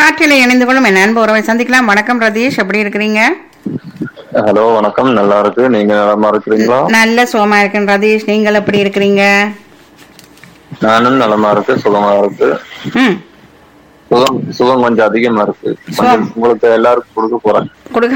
காற்றில இணைந்து கொள்ளும் என் அன்பு உறவை சந்திக்கலாம் வணக்கம் ரதீஷ் எப்படி இருக்கிறீங்க ஹலோ வணக்கம் நல்லா இருக்கு நீங்க நலமா இருக்கிறீங்களா நல்ல சுகமா இருக்கேன் ரதீஷ் நீங்கள் எப்படி இருக்கிறீங்க நானும் நலமா இருக்கு சுகமா இருக்கு ம் சுகம் சுகம் கொஞ்சம் அதிகமா இருக்கு கொஞ்சம் உங்களுக்கு எல்லாருக்கும் கொடுக்க போறேன் கொடுக்க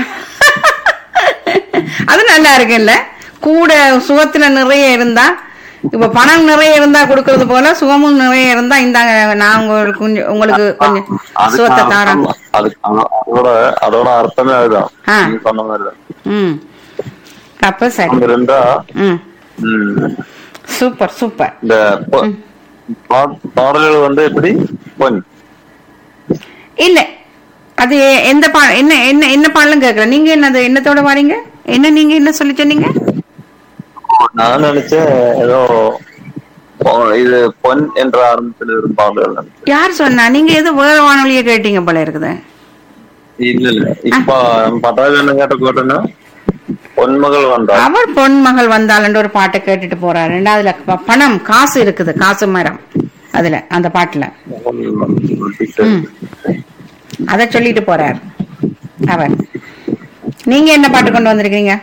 அது நல்லா இருக்குல்ல கூட சுகத்துல நிறைய இருந்தா இப்ப பணம் நிறைய இருந்தா கொடுக்கறது போல சுகமும் நிறைய இருந்தா இந்தாங்க நான் உங்களுக்கு கொஞ்சம் உங்களுக்கு கொஞ்சம் அதுக்கு சுகத்தை தாரேன் அர்த்தம் அதுக்கு அத- அதோட அதோட அர்த்தமே அதுதான் ஆ. நீங்க சொன்ன மாதிரிதான் ம் அப்ப சரி அங்க இருந்தா ம் ம், சூப்பர் சூப்பர் இந்த பொ- பா- பாடல்கள் வந்து எப்படி பொன் இல்ல அது எந்த பா என்ன என்ன என்ன பாடலும் கேட்கல நீங்க என்னது என்னத்தோட வாரீங்க என்ன நீங்க என்ன சொல்லி சொன்னீங்க நான் நினைச்சேன் ஏதோ பொ- இது பொன் என்ற ஆரம்பத்தில் இருக்கும் பாடல்கள் நினைச்சேன். யார் சொன்னா நீங்க எது வேற வானொலியை கேட்டீங்க போல இருக்குது இல்ல இல்ல இப்ப பட்டாளி என்ன கேட்ட கேட்டேன்னா பொன்மகள் வந்தா அவர் பொன் மகள் வந்தாலன்ற ஒரு பாட்டை கேட்டுட்டு போறாரு ரெண்டாவதுல ப- பணம் காசு இருக்குது காசு மரம் அதுல அந்த பாட்டுல ம். அத சொல்லிட்டு போறார் அவர் நீங்க என்ன பாட்டு கொண்டு வந்திருக்கீங்க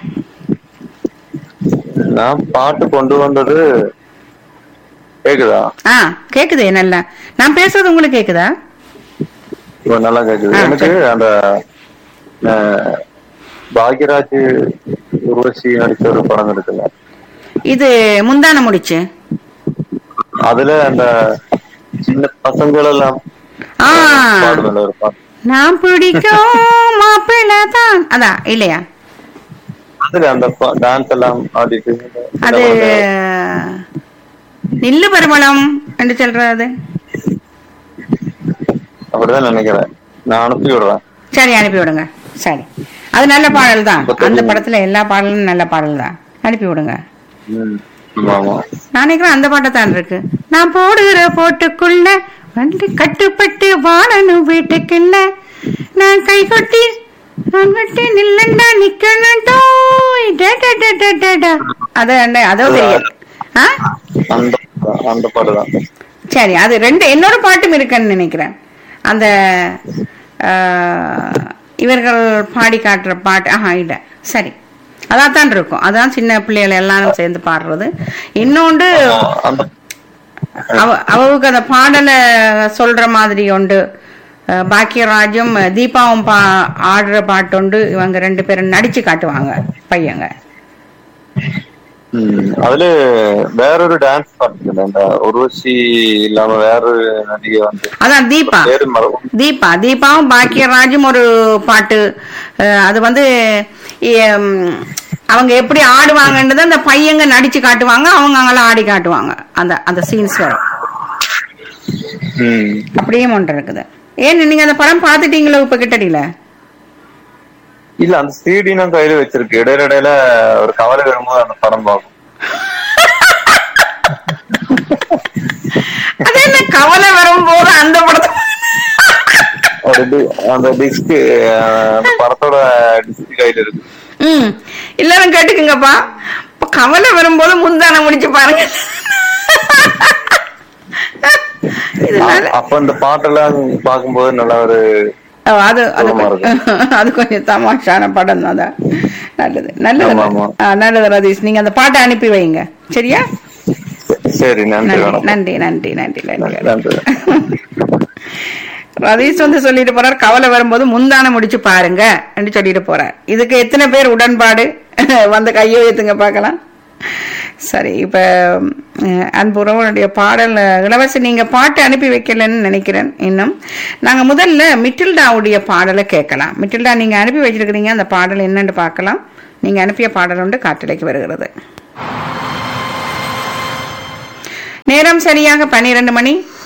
நான் பாட்டு கொண்டு வந்தது கேக்குதா ஆ கேக்குதே நல்லா நான் பேசுறது உங்களுக்கு கேக்குதா இப்ப நல்லா கேக்குது ஆ, எனக்கு அந்த அஹ், பாக்யராஜ் உருவசி நடிச்ச ஒரு படம் இருக்குல்ல இது முந்தான முடிச்சு அதுல அந்த சின்ன பசங்கள் எல்லாம் ஆ பாடுதல ஒரு பாட்டு நான் பிடிக்கும் மாப்பிள்ளை தான் அதான் இல்லையா அதுல அந்த டான்ஸ் எல்லாம் ஆடிட்டு அது நில்லு பரிமளம் என்று சொல்றது அப்படிதான் நினைக்கிறேன் நான் அனுப்பி விடுறேன் சரி அனுப்பி விடுங்க சரி அது நல்ல பாடல் தான் அந்த படத்துல எல்லா பாடலும் நல்ல பாடல் தான் அனுப்பி விடுங்க ம். ஆமா ஆமா நான் நினைக்கிறேன் அந்த பாட்டு தான் இருக்கு நான் போடுகிற போட்டுக்குள்ள வண்டி கட்டுப்பட்டு வாழணும் வீட்டுக்குள்ள நான் கை கொட்டி நான் கட்டி நில்லண்டா நிக்கணும் டோய் டே டே டே டே டே டே. அது என்ன அதோ தெரியும் ஆ அந்த அந்த பாட்டு தான் சரி அது ரெண்டு இன்னொரு பாட்டும் இருக்குன்னு நினைக்கிறேன் அந்த ஆ, இவர்கள் பாடி காட்டுற பாட்டு ஆஹா இல்ல சரி அதான் இருக்கும் அதான் சின்ன பிள்ளைகள் எல்லாரும் சேர்ந்து பாடுறது இன்னொன்று அந்த அவ அவருக்கு அந்த பாடலை சொல்ற மாதிரி உண்டு அஹ் பாக்கியராஜும் தீபாவும் பா ஆடுற பாட்டு உண்டு இவங்க ரெண்டு பேரும் நடிச்சு காட்டுவாங்க பையங்க ம், அதுல வேறொரு டான்ஸ் பாட்டு அந்த உருவசி இல்லாம வேறொரு நடிகை வந்து அதான் தீபா பேரு மறவும் தீபா தீபாவும் பாக்கியராஜும் ஒரு பாட்டு அஹ் அது வந்து எம், அவங்க எப்படி ஆடுவாங்கன்றது அந்த பையங்க நடிச்சு காட்டுவாங்க அவங்க அங்கெல்லாம் ஆடி காட்டுவாங்க அந்த அந்த சீன்ஸ் வரும் ம். அப்படியே ஒன்று இருக்குது ஏன் நீங்க அந்த படம் பார்த்துட்டீங்களோ இப்ப கிட்டடியில இல்ல அந்த சிடி நான் கையில வச்சிருக்கு இடையில இடையில ஒரு கவலை வரும்போது அந்த படம் பார்க்கும் அது என்ன கவலை வரும்போது அந்த படத்தை ஒரு டி- அந்த டிஸ்க் அந்த படத்தோட டிஸ்க் கையில இருக்கு ம் எல்லாரும் கேட்டுக்குங்கப்பா இப்ப கவலை வரும்போது முந்தான முடிச்சு பாருங்க இது நல்ல- அப்ப அந்த பாட்டெல்லாம் பார்க்கும்போது நல்ல ஒரு ஓ, அது அது சுகமா கொஞ்சம் அது கொஞ்சம் தமாஷான படம் தான் அதான். நல்லது நல்லது ஆமா, ஆமா. ஆ, நல்லது ரதீஷ் நீங்க அந்த பாட்டை அனுப்பி வைங்க சரியா சரி நன்றி நன்றி வணக்கம் நன்றி நன்றி நன்றி நன்றி நன்றி ரதீஷ் வந்து சொல்லிட்டு போறார் கவலை வரும்போது முந்தான முடிச்சு பாருங்க என்று சொல்லிட்டு போறார் இதுக்கு எத்தனை பேர் உடன்பாடு வந்து கையை உயர்த்துங்க பார்க்கலாம் சரி இப்ப அஹ், அன்புறவனுடைய பாடல் இளவரசி நீங்க பாட்டு அனுப்பி வைக்கலன்னு நினைக்கிறேன் இன்னும் நாங்க முதல்ல மிட்டில்டாவுடைய பாடலை கேட்கலாம் மிட்டில்டா நீங்க அனுப்பி வச்சிருக்கிறீங்க அந்த பாடல் என்னன்னு பார்க்கலாம் நீங்க அனுப்பிய பாடல் ஒன்று காற்றலைக்கு வருகிறது நேரம் சரியாக பன்னிரண்டு மணி